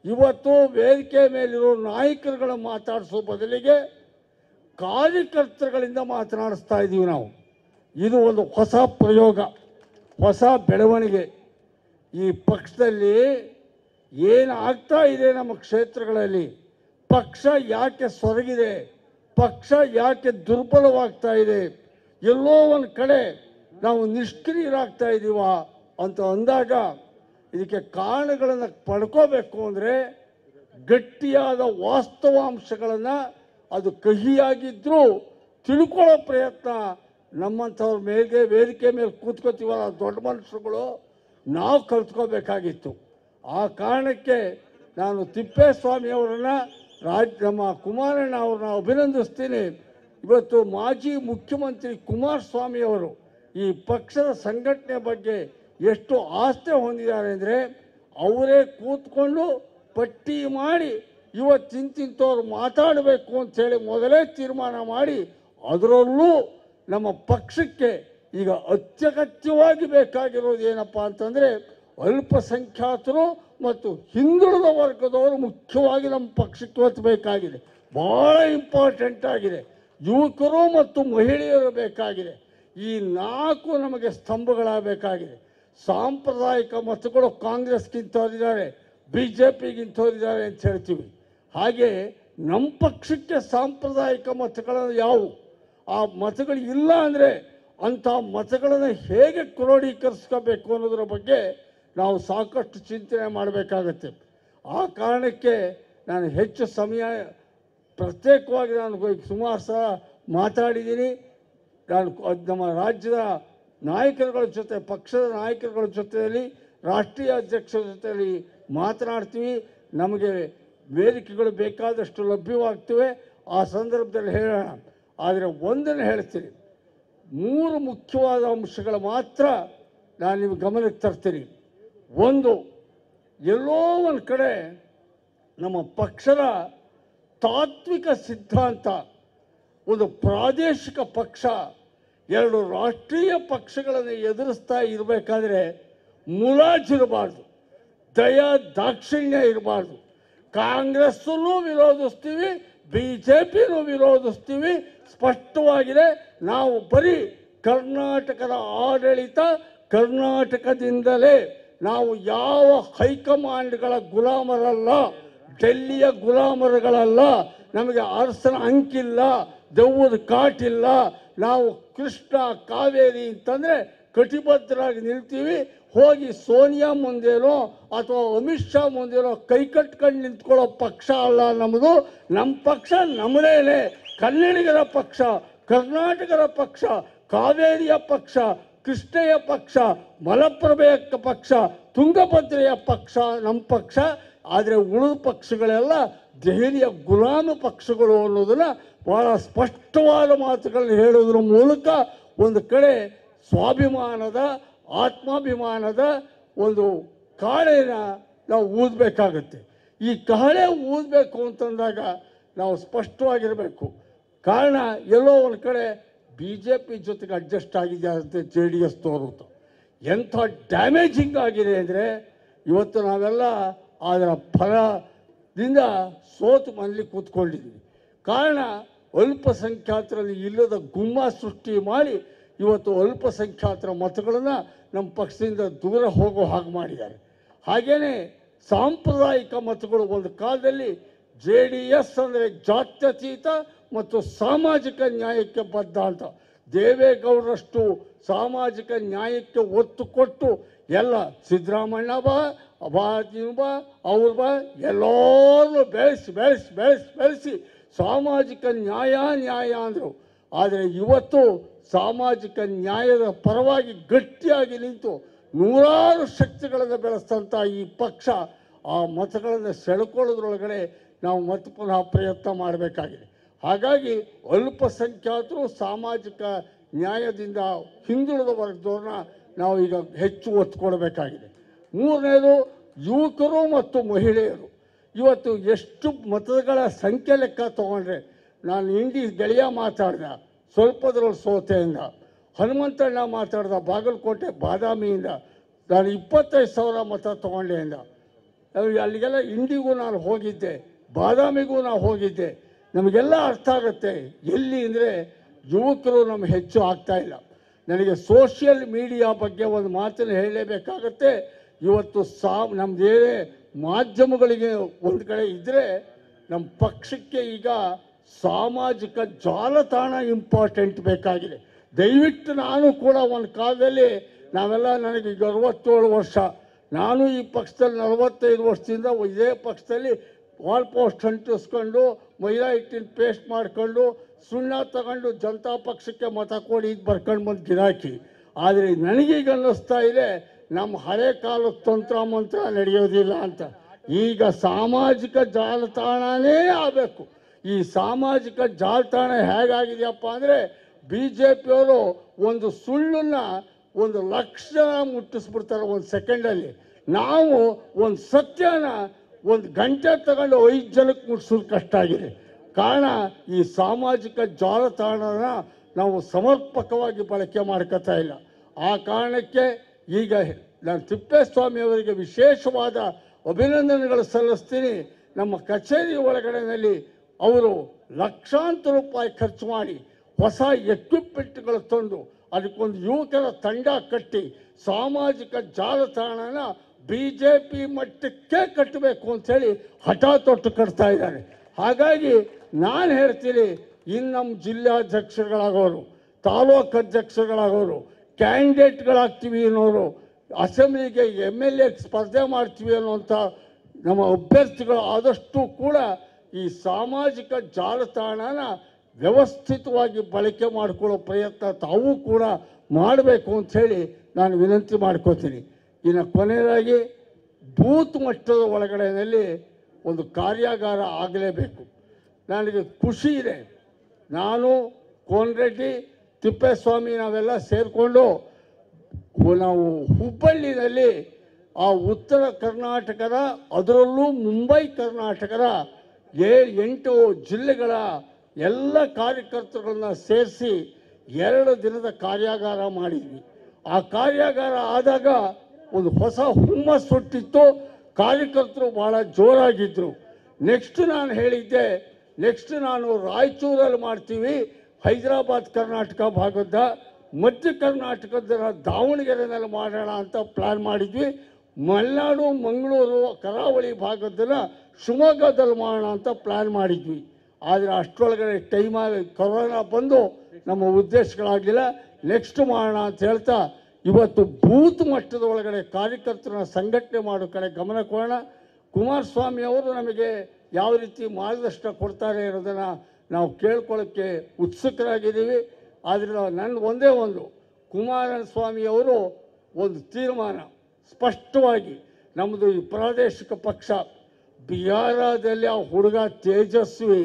ಇವತ್ತು ವೇದಿಕೆ ಮೇಲಿರೋ ನಾಯಕರುಗಳ ಮಾತಾಡಿಸೋ ಬದಲಿಗೆ ಕಾರ್ಯಕರ್ತರುಗಳಿಂದ ಮಾತನಾಡಿಸ್ತಾ ಇದ್ದೀವಿ ನಾವು ಇದು ಒಂದು ಹೊಸ ಪ್ರಯೋಗ ಹೊಸ ಬೆಳವಣಿಗೆ ಈ ಪಕ್ಷದಲ್ಲಿ ಏನು ಆಗ್ತಾ ಇದೆ ನಮ್ಮ ಕ್ಷೇತ್ರಗಳಲ್ಲಿ ಪಕ್ಷ ಯಾಕೆ ಸೊರಗಿದೆ ಪಕ್ಷ ಯಾಕೆ ದುರ್ಬಲವಾಗ್ತಾ ಇದೆ ಎಲ್ಲೋ ಒಂದು ಕಡೆ ನಾವು ನಿಷ್ಕ್ರಿಯರಾಗ್ತಾ ಇದ್ದೀವ ಅಂತ ಅಂದಾಗ ಇದಕ್ಕೆ ಕಾರಣಗಳನ್ನು ಪಡ್ಕೋಬೇಕು ಅಂದರೆ ಗಟ್ಟಿಯಾದ ವಾಸ್ತವಾಂಶಗಳನ್ನು ಅದು ಕಹಿಯಾಗಿದ್ದರೂ ತಿಳ್ಕೊಳ್ಳೋ ಪ್ರಯತ್ನ ನಮ್ಮಂಥವ್ರ ಮೇಲೆ ವೇದಿಕೆ ಮೇಲೆ ಕೂತ್ಕೋತೀವಲ್ಲ ದೊಡ್ಡ ಮನುಷ್ಯರುಗಳು ನಾವು ಕಲ್ತ್ಕೋಬೇಕಾಗಿತ್ತು ಆ ಕಾರಣಕ್ಕೆ ನಾನು ತಿಪ್ಪೇಸ್ವಾಮಿಯವರನ್ನ ರಾಜ್ ನಮ್ಮ ಕುಮಾರಣ್ಣ ಅವ್ರನ್ನ ಅಭಿನಂದಿಸ್ತೀನಿ ಇವತ್ತು ಮಾಜಿ ಮುಖ್ಯಮಂತ್ರಿ ಕುಮಾರಸ್ವಾಮಿ ಅವರು ಈ ಪಕ್ಷದ ಸಂಘಟನೆ ಬಗ್ಗೆ ಎಷ್ಟು ಆಸ್ಥೆ ಹೊಂದಿದ್ದಾರೆ ಅಂದರೆ ಅವರೇ ಕೂತ್ಕೊಂಡು ಪಟ್ಟಿ ಮಾಡಿ ಇವತ್ತಿಂತಿಂಥವ್ರು ಮಾತಾಡಬೇಕು ಅಂತೇಳಿ ಮೊದಲೇ ತೀರ್ಮಾನ ಮಾಡಿ ಅದರಲ್ಲೂ ನಮ್ಮ ಪಕ್ಷಕ್ಕೆ ಈಗ ಅತ್ಯಗತ್ಯವಾಗಿ ಬೇಕಾಗಿರೋದು ಏನಪ್ಪ ಅಂತಂದರೆ ಅಲ್ಪಸಂಖ್ಯಾತರು ಮತ್ತು ಹಿಂದುಳಿದ ವರ್ಗದವರು ಮುಖ್ಯವಾಗಿ ನಮ್ಮ ಪಕ್ಷಕ್ಕೆ ಒತ್ತಬೇಕಾಗಿದೆ ಭಾಳ ಇಂಪಾರ್ಟೆಂಟ್ ಆಗಿದೆ ಯುವಕರು ಮತ್ತು ಮಹಿಳೆಯರು ಬೇಕಾಗಿದೆ ಈ ನಾಲ್ಕು ನಮಗೆ ಸ್ತಂಭಗಳಾಗಬೇಕಾಗಿದೆ ಸಾಂಪ್ರದಾಯಿಕ ಮತಗಳು ಕಾಂಗ್ರೆಸ್ಗಿಂತವರಿದ್ದಾರೆ ಬಿ ಜೆ ಪಿಗಿಂತವರಿದ್ದಾರೆ ಅಂತ ಹೇಳ್ತೀವಿ ಹಾಗೆ ನಮ್ಮ ಪಕ್ಷಕ್ಕೆ ಸಾಂಪ್ರದಾಯಿಕ ಮತಗಳು ಯಾವುವು ಆ ಮತಗಳು ಇಲ್ಲ ಅಂದರೆ ಅಂಥ ಮತಗಳನ್ನು ಹೇಗೆ ಕ್ರೋಢೀಕರಿಸ್ಕೋಬೇಕು ಅನ್ನೋದ್ರ ಬಗ್ಗೆ ನಾವು ಸಾಕಷ್ಟು ಚಿಂತನೆ ಮಾಡಬೇಕಾಗತ್ತೆ ಆ ಕಾರಣಕ್ಕೆ ನಾನು ಹೆಚ್ಚು ಸಮಯ ಪ್ರತ್ಯೇಕವಾಗಿ ನಾನು ಸುಮಾರು ಸಲ ಮಾತಾಡಿದ್ದೀನಿ ನಾನು ಅದ್ ನಮ್ಮ ರಾಜ್ಯದ ನಾಯಕರುಗಳ ಜೊತೆ ಪಕ್ಷದ ನಾಯಕರುಗಳ ಜೊತೆಯಲ್ಲಿ ರಾಷ್ಟ್ರೀಯ ಅಧ್ಯಕ್ಷರ ಜೊತೆಯಲ್ಲಿ ಮಾತನಾಡ್ತೀವಿ ನಮಗೆ ವೇದಿಕೆಗಳು ಬೇಕಾದಷ್ಟು ಲಭ್ಯವಾಗ್ತವೆ ಆ ಸಂದರ್ಭದಲ್ಲಿ ಹೇಳೋಣ ಆದರೆ ಒಂದನ್ನು ಹೇಳ್ತೀನಿ ಮೂರು ಮುಖ್ಯವಾದ ಅಂಶಗಳು ಮಾತ್ರ ನಾನು ನಿಮಗೆ ಗಮನಕ್ಕೆ ತರ್ತೀನಿ ಒಂದು ಎಲ್ಲೋ ಒಂದು ಕಡೆ ನಮ್ಮ ಪಕ್ಷದ ತಾತ್ವಿಕ ಸಿದ್ಧಾಂತ ಒಂದು ಪ್ರಾದೇಶಿಕ ಪಕ್ಷ ಎರಡು ರಾಷ್ಟ್ರೀಯ ಪಕ್ಷಗಳನ್ನು ಎದುರಿಸ್ತಾ ಇರಬೇಕಾದ್ರೆ ಮುಲಾಜಿರಬಾರ್ದು ದಯ ದಾಕ್ಷಿಣ್ಯ ಇರಬಾರ್ದು ಕಾಂಗ್ರೆಸ್ಸನ್ನು ವಿರೋಧಿಸ್ತೀವಿ ಬಿ ಜೆ ಪಿನೂ ವಿರೋಧಿಸ್ತೀವಿ ಸ್ಪಷ್ಟವಾಗಿದೆ ನಾವು ಬರೀ ಕರ್ನಾಟಕದ ಆಡಳಿತ ಕರ್ನಾಟಕದಿಂದಲೇ ನಾವು ಯಾವ ಹೈಕಮಾಂಡ್ಗಳ ಗುಲಾಮರಲ್ಲ ಡೆಲ್ಲಿಯ ಗುಲಾಮರುಗಳಲ್ಲ ನಮಗೆ ಅರಸನ ಅಂಕಿಲ್ಲ ದೆವ್ವದ ಕಾಟಿಲ್ಲ ನಾವು ಕೃಷ್ಣ ಕಾವೇರಿ ಅಂತಂದರೆ ಕಟಿಬದ್ಧರಾಗಿ ನಿಲ್ತೀವಿ ಹೋಗಿ ಸೋನಿಯಾ ಮುಂದೆನೋ ಅಥವಾ ಅಮಿತ್ ಶಾ ಮುಂದೆನೋ ಕೈ ಕಟ್ಕೊಂಡು ನಿಂತ್ಕೊಳ್ಳೋ ಪಕ್ಷ ಅಲ್ಲ ನಮ್ಮದು ನಮ್ಮ ಪಕ್ಷ ನಮ್ಮದೇನೆ ಕನ್ನಡಿಗರ ಪಕ್ಷ ಕರ್ನಾಟಕದ ಪಕ್ಷ ಕಾವೇರಿಯ ಪಕ್ಷ ಕೃಷ್ಣೆಯ ಪಕ್ಷ ಮಲಪ್ರಭೆಯ ಪಕ್ಷ ತುಂಗಭದ್ರೆಯ ಪಕ್ಷ ನಮ್ಮ ಪಕ್ಷ ಆದರೆ ಉಳಿದ ಪಕ್ಷಗಳೆಲ್ಲ ದೆಹಲಿಯ ಗುಲಾಮ ಪಕ್ಷಗಳು ಅನ್ನೋದನ್ನು ಭಾಳ ಸ್ಪಷ್ಟವಾದ ಮಾತುಗಳನ್ನು ಹೇಳೋದ್ರ ಮೂಲಕ ಒಂದು ಕಡೆ ಸ್ವಾಭಿಮಾನದ ಆತ್ಮಾಭಿಮಾನದ ಒಂದು ಕಾಳೆನ ನಾವು ಊದಬೇಕಾಗತ್ತೆ ಈ ಕಹಳೆ ಊದಬೇಕು ಅಂತಂದಾಗ ನಾವು ಸ್ಪಷ್ಟವಾಗಿರಬೇಕು ಕಾರಣ ಎಲ್ಲೋ ಒಂದು ಕಡೆ ಬಿ ಜೆ ಪಿ ಜೊತೆಗೆ ಅಡ್ಜಸ್ಟ್ ಆಗಿದೆ ಅಂತ ಜೆ ಡಿ ಎಸ್ ತೋರುತ್ತ ಎಂಥ ಡ್ಯಾಮೇಜಿಂಗ್ ಆಗಿದೆ ಅಂದರೆ ಇವತ್ತು ನಾವೆಲ್ಲ ಅದರ ಫಲದಿಂದ ಸೋತು ಮನೇಲಿ ಕೂತ್ಕೊಂಡಿದ್ದೀವಿ ಕಾರಣ ಅಲ್ಪಸಂಖ್ಯಾತರಲ್ಲಿ ಇಲ್ಲದ ಗುಮ್ಮ ಸೃಷ್ಟಿ ಮಾಡಿ ಇವತ್ತು ಅಲ್ಪಸಂಖ್ಯಾತರ ಮತಗಳನ್ನು ನಮ್ಮ ಪಕ್ಷದಿಂದ ದೂರ ಹೋಗೋ ಹಾಗೆ ಮಾಡಿದ್ದಾರೆ ಹಾಗೆಯೇ ಸಾಂಪ್ರದಾಯಿಕ ಮತಗಳು ಒಂದು ಕಾಲದಲ್ಲಿ ಜೆ ಡಿ ಎಸ್ ಅಂದರೆ ಜಾತ್ಯತೀತ ಮತ್ತು ಸಾಮಾಜಿಕ ನ್ಯಾಯಕ್ಕೆ ಬದ್ಧ ಅಂತ ದೇವೇಗೌಡರಷ್ಟು ಸಾಮಾಜಿಕ ನ್ಯಾಯಕ್ಕೆ ಒತ್ತು ಕೊಟ್ಟು ಎಲ್ಲ ಸಿದ್ದರಾಮಣ್ಣ ಬಾ ಬಾ ಇವ್ನು ಬಾ ಅವ್ರು ಬಾ ಎಲ್ಲರೂ ಬೆಳೆಸಿ ಬೆಳೆಸಿ ಬೆಳೆಸಿ ಬೆಳೆಸಿ ಸಾಮಾಜಿಕ ನ್ಯಾಯ ನ್ಯಾಯ ಅಂದರು ಆದರೆ ಇವತ್ತು ಸಾಮಾಜಿಕ ನ್ಯಾಯದ ಪರವಾಗಿ ಗಟ್ಟಿಯಾಗಿ ನಿಂತು ನೂರಾರು ಶಕ್ತಿಗಳನ್ನು ಬೆಳೆಸ್ತಂಥ ಈ ಪಕ್ಷ ಆ ಮತಗಳನ್ನು ಸೆಳ್ಕೊಳ್ಳೋದ್ರೊಳಗಡೆ ನಾವು ಮತ್ತೆ ಪುನಃ ಪ್ರಯತ್ನ ಮಾಡಬೇಕಾಗಿದೆ ಹಾಗಾಗಿ ಅಲ್ಪಸಂಖ್ಯಾತರು ಸಾಮಾಜಿಕ ನ್ಯಾಯದಿಂದ ಹಿಂದುಳಿದ ವರ್ಗದವ್ರನ್ನ ನಾವು ಈಗ ಹೆಚ್ಚು ಒತ್ತು ಕೊಡಬೇಕಾಗಿದೆ ಮೂರನೇದು ಯುವಕರು ಮತ್ತು ಮಹಿಳೆಯರು ಇವತ್ತು ಎಷ್ಟು ಮತಗಳ ಸಂಖ್ಯೆ ಲೆಕ್ಕ ತೊಗೊಂಡ್ರೆ ನಾನು ಇಂಡಿ ಗೆಳೆಯ ಮಾತಾಡ್ದೆ ಸ್ವಲ್ಪದ್ರಲ್ಲಿ ಸೋತೆಯಿಂದ ಹನುಮಂತಣ್ಣ ಮಾತಾಡ್ದ ಬಾಗಲಕೋಟೆ ಬಾದಾಮಿಯಿಂದ ನಾನು ಇಪ್ಪತ್ತೈದು ಸಾವಿರ ಮತ ತೊಗೊಂಡೆ ಅಂದ ಅಹ್ ಅಲ್ಲಿಗೆಲ್ಲ ಇಂಡಿಗೂ ನಾನು ಹೋಗಿದ್ದೆ ಬಾದಾಮಿಗೂ ನಾವು ಹೋಗಿದ್ದೆ ನಮಗೆಲ್ಲ ಅರ್ಥ ಆಗುತ್ತೆ ಎಲ್ಲಿ ಅಂದರೆ ಯುವಕರು ನಮ್ಗೆ ಹೆಚ್ಚು ಆಗ್ತಾ ಇಲ್ಲ ನನಗೆ ಸೋಷಿಯಲ್ ಮೀಡಿಯಾ ಬಗ್ಗೆ ಒಂದು ಮಾತನ್ನು ಹೇಳಲೇಬೇಕಾಗತ್ತೆ ಇವತ್ತು ಸಾ ನಮ್ಮದೇನೇ ಮಾಧ್ಯಮಗಳಿಗೆ ಒಂದು ಕಡೆ ಇದ್ದರೆ ನಮ್ಮ ಪಕ್ಷಕ್ಕೆ ಈಗ ಸಾಮಾಜಿಕ ಜಾಲತಾಣ ಇಂಪಾರ್ಟೆಂಟ್ ಬೇಕಾಗಿದೆ ದಯವಿಟ್ಟು ನಾನು ಕೂಡ ಒಂದು ಕಾಲದಲ್ಲಿ ನಾವೆಲ್ಲ ನನಗೆ ಈಗ ಅರವತ್ತೇಳು ವರ್ಷ ನಾನು ಈ ಪಕ್ಷದಲ್ಲಿ ನಲವತ್ತೈದು ವರ್ಷದಿಂದ ಇದೇ ಪಕ್ಷದಲ್ಲಿ ವಾಲ್ ಪೋಸ್ಟ್ ಅಂಟಿಸ್ಕೊಂಡು ಮೈದಾ ಹಿಟ್ಟಿನ ಪೇಸ್ಟ್ ಮಾಡ್ಕೊಂಡು ಸುಣ್ಣ ತಗೊಂಡು ಜನತಾ ಪಕ್ಷಕ್ಕೆ ಮತ ಕೊಡಿ ಇದು ಬರ್ಕೊಂಡು ಬಂದು ಗಿರಾಕಿ ಆದರೆ ನನಗೀಗ ಅನ್ನಿಸ್ತಾ ಇದೆ ನಮ್ಮ ಹಳೆ ಕಾಲದ ತಂತ್ರ ಮಂತ್ರ ನಡೆಯೋದಿಲ್ಲ ಅಂತ ಈಗ ಸಾಮಾಜಿಕ ಜಾಲತಾಣನೇ ಆಗಬೇಕು ಈ ಸಾಮಾಜಿಕ ಜಾಲತಾಣ ಹೇಗಾಗಿದೆಯಪ್ಪ ಅಂದರೆ ಬಿ ಜೆ ಪಿಯವರು ಒಂದು ಸುಳ್ಳನ್ನ ಒಂದು ಲಕ್ಷ ಜನ ಮುಟ್ಟಿಸ್ಬಿಡ್ತಾರೆ ಒಂದು ಸೆಕೆಂಡಲ್ಲಿ ನಾವು ಒಂದು ಸತ್ಯನ ಒಂದು ಗಂಟೆ ತಗೊಂಡು ಐದು ಜನಕ್ಕೆ ಮುಟ್ಟಿಸೋದು ಕಷ್ಟ ಆಗಿದೆ ಕಾರಣ ಈ ಸಾಮಾಜಿಕ ಜಾಲತಾಣನ ನಾವು ಸಮರ್ಪಕವಾಗಿ ಬಳಕೆ ಮಾಡ್ಕೋತಾ ಇಲ್ಲ ಆ ಕಾರಣಕ್ಕೆ ಈಗ ನಾನು ತಿಪ್ಪೇಸ್ವಾಮಿ ಅವರಿಗೆ ವಿಶೇಷವಾದ ಅಭಿನಂದನೆಗಳು ಸಲ್ಲಿಸ್ತೀನಿ ನಮ್ಮ ಕಚೇರಿ ಒಳಗಡೆನಲ್ಲಿ ಅವರು ಲಕ್ಷಾಂತರ ರೂಪಾಯಿ ಖರ್ಚು ಮಾಡಿ ಹೊಸ ಎಕ್ವಿಪ್ಮೆಂಟ್ಗಳು ತಂದು ಅದಕ್ಕೊಂದು ಯುವಕರ ತಂಡ ಕಟ್ಟಿ ಸಾಮಾಜಿಕ ಜಾಲತಾಣನ ಬಿ ಜೆ ಪಿ ಮಟ್ಟಕ್ಕೆ ಕಟ್ಟಬೇಕು ಅಂಥೇಳಿ ಹಠ ತೊಟ್ಟು ಕಟ್ತಾ ಇದ್ದಾರೆ ಹಾಗಾಗಿ ನಾನು ಹೇಳ್ತೀನಿ ಇನ್ನು ನಮ್ಮ ಜಿಲ್ಲಾಧ್ಯಕ್ಷರುಗಳಾಗೋರು ತಾಲೂಕು ಅಧ್ಯಕ್ಷರುಗಳಾಗೋರು ಕ್ಯಾಂಡಿಡೇಟ್ಗಳಾಗ್ತೀವಿ ಅನ್ನೋರು ಅಸೆಂಬ್ಲಿಗೆ ಎಮ್ ಎಲ್ ಎ ಸ್ಪರ್ಧೆ ಮಾಡ್ತೀವಿ ಅನ್ನುವಂಥ ನಮ್ಮ ಅಭ್ಯರ್ಥಿಗಳು ಆದಷ್ಟು ಕೂಡ ಈ ಸಾಮಾಜಿಕ ಜಾಲತಾಣನ ವ್ಯವಸ್ಥಿತವಾಗಿ ಬಳಕೆ ಮಾಡಿಕೊಳ್ಳೋ ಪ್ರಯತ್ನ ತಾವು ಕೂಡ ಮಾಡಬೇಕು ಅಂಥೇಳಿ ನಾನು ವಿನಂತಿ ಮಾಡ್ಕೋತೀನಿ ಇನ್ನು ಕೊನೆಯದಾಗಿ ಬೂತ್ ಮಟ್ಟದ ಒಳಗಡೆಯಲ್ಲಿ ಒಂದು ಕಾರ್ಯಾಗಾರ ಆಗಲೇಬೇಕು ನನಗೆ ಖುಷಿ ಇದೆ ನಾನು ಕೋನರೆಡ್ಡಿ ತಿಪ್ಪೇಸ್ವಾಮಿ ನಾವೆಲ್ಲ ಸೇರಿಕೊಂಡು ನಾವು ಹುಬ್ಬಳ್ಳಿನಲ್ಲಿ ಆ ಉತ್ತರ ಕರ್ನಾಟಕದ ಅದರಲ್ಲೂ ಮುಂಬೈ ಕರ್ನಾಟಕದ ಏ ಎಂಟು ಜಿಲ್ಲೆಗಳ ಎಲ್ಲ ಕಾರ್ಯಕರ್ತರುಗಳನ್ನ ಸೇರಿಸಿ ಎರಡು ದಿನದ ಕಾರ್ಯಾಗಾರ ಮಾಡಿದ್ವಿ ಆ ಕಾರ್ಯಾಗಾರ ಆದಾಗ ಒಂದು ಹೊಸ ಹುಮ್ಮಸ್ಸು ಹುಟ್ಟಿತ್ತು ಕಾರ್ಯಕರ್ತರು ಭಾಳ ಜೋರಾಗಿದ್ದರು ನೆಕ್ಸ್ಟ್ ನಾನು ಹೇಳಿದ್ದೆ ನೆಕ್ಸ್ಟ್ ನಾನು ರಾಯಚೂರಲ್ಲಿ ಮಾಡ್ತೀವಿ ಹೈದರಾಬಾದ್ ಕರ್ನಾಟಕ ಭಾಗದ ಮಧ್ಯ ಕರ್ನಾಟಕದ ದಾವಣಗೆರೆನಲ್ಲಿ ಮಾಡೋಣ ಅಂತ ಪ್ಲ್ಯಾನ್ ಮಾಡಿದ್ವಿ ಮಲೆನಾಡು ಮಂಗಳೂರು ಕರಾವಳಿ ಭಾಗದನ್ನ ಶಿವಮೊಗ್ಗದಲ್ಲಿ ಮಾಡೋಣ ಅಂತ ಪ್ಲ್ಯಾನ್ ಮಾಡಿದ್ವಿ ಆದರೆ ಅಷ್ಟರೊಳಗಡೆ ಟೈಮಾಗಿ ಕೊರೋನಾ ಬಂದು ನಮ್ಮ ಉದ್ದೇಶಗಳಾಗಲಿಲ್ಲ ನೆಕ್ಸ್ಟ್ ಮಾಡೋಣ ಅಂತ ಹೇಳ್ತಾ ಇವತ್ತು ಬೂತ್ ಮಟ್ಟದ ಒಳಗಡೆ ಕಾರ್ಯಕರ್ತರನ್ನ ಸಂಘಟನೆ ಮಾಡೋ ಕಡೆ ಗಮನ ಕೊಡೋಣ ಕುಮಾರಸ್ವಾಮಿ ಅವರು ನಮಗೆ ಯಾವ ರೀತಿ ಮಾರ್ಗದರ್ಶನ ಕೊಡ್ತಾರೆ ಅನ್ನೋದನ್ನು ನಾವು ಕೇಳ್ಕೊಳ್ಳೋಕ್ಕೆ ಉತ್ಸುಕರಾಗಿದ್ದೀವಿ ಆದರೆ ನನ್ನ ಒಂದೇ ಒಂದು ಕುಮಾರಸ್ವಾಮಿ ಅವರು ಒಂದು ತೀರ್ಮಾನ ಸ್ಪಷ್ಟವಾಗಿ ನಮ್ಮದು ಈ ಪ್ರಾದೇಶಿಕ ಪಕ್ಷ ಬಿಹಾರದಲ್ಲಿ ಆ ಹುಡುಗ ತೇಜಸ್ವಿ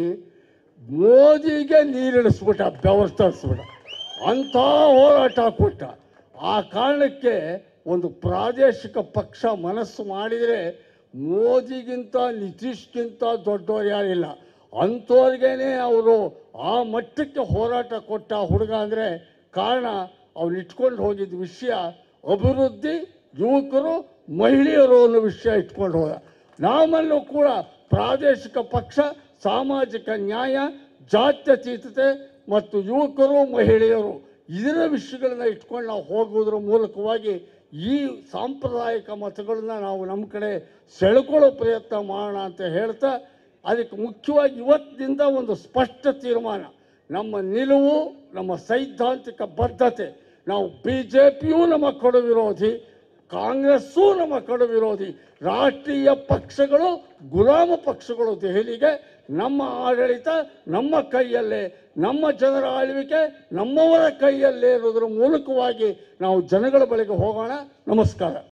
ಮೋದಿಗೆ ನೀರಿಳಿಸ್ಬಿಟ್ಟ ಬೆವರು ತರಿಸ್ಬಿಟ್ಟ ಅಂಥ ಹೋರಾಟ ಕೊಟ್ಟ ಆ ಕಾರಣಕ್ಕೆ ಒಂದು ಪ್ರಾದೇಶಿಕ ಪಕ್ಷ ಮನಸ್ಸು ಮಾಡಿದರೆ ಮೋದಿಗಿಂತ ನಿತೀಶ್ಗಿಂತ ದೊಡ್ಡವ್ರು ಯಾರಿಲ್ಲ ಅಂಥವ್ರಿಗೇನೆ ಅವರು ಆ ಮಟ್ಟಕ್ಕೆ ಹೋರಾಟ ಕೊಟ್ಟ ಹುಡುಗ ಅಂದರೆ ಕಾರಣ ಅವ್ನು ಇಟ್ಕೊಂಡು ಹೋಗಿದ್ದ ವಿಷಯ ಅಭಿವೃದ್ಧಿ ಯುವಕರು ಮಹಿಳೆಯರು ಅನ್ನೋ ವಿಷಯ ಇಟ್ಕೊಂಡು ಹೋದ ನಮ್ಮಲ್ಲೂ ಕೂಡ ಪ್ರಾದೇಶಿಕ ಪಕ್ಷ ಸಾಮಾಜಿಕ ನ್ಯಾಯ ಜಾತ್ಯತೀತತೆ ಮತ್ತು ಯುವಕರು ಮಹಿಳೆಯರು ಇದರ ವಿಷಯಗಳನ್ನ ಇಟ್ಕೊಂಡು ನಾವು ಹೋಗುವುದರ ಮೂಲಕವಾಗಿ ಈ ಸಾಂಪ್ರದಾಯಿಕ ಮತಗಳನ್ನ ನಾವು ನಮ್ಮ ಕಡೆ ಸೆಳ್ಕೊಳ್ಳೋ ಪ್ರಯತ್ನ ಮಾಡೋಣ ಅಂತ ಹೇಳ್ತಾ ಅದಕ್ಕೆ ಮುಖ್ಯವಾಗಿ ಇವತ್ತಿನಿಂದ ಒಂದು ಸ್ಪಷ್ಟ ತೀರ್ಮಾನ ನಮ್ಮ ನಿಲುವು ನಮ್ಮ ಸೈದ್ಧಾಂತಿಕ ಬದ್ಧತೆ ನಾವು ಬಿ ಜೆ ಪಿಯೂ ನಮ್ಮ ಕಡು ವಿರೋಧಿ ಕಾಂಗ್ರೆಸ್ಸೂ ನಮ್ಮ ಕಡು ವಿರೋಧಿ ರಾಷ್ಟ್ರೀಯ ಪಕ್ಷಗಳು ಗುಲಾಮ ಪಕ್ಷಗಳು ದೆಹಲಿಗೆ ನಮ್ಮ ಆಡಳಿತ ನಮ್ಮ ಕೈಯಲ್ಲೇ ನಮ್ಮ ಜನರ ಆಳ್ವಿಕೆ ನಮ್ಮವರ ಕೈಯಲ್ಲೇ ಇರೋದ್ರ ಮೂಲಕವಾಗಿ ನಾವು ಜನಗಳ ಬಳಿಗೆ ಹೋಗೋಣ ನಮಸ್ಕಾರ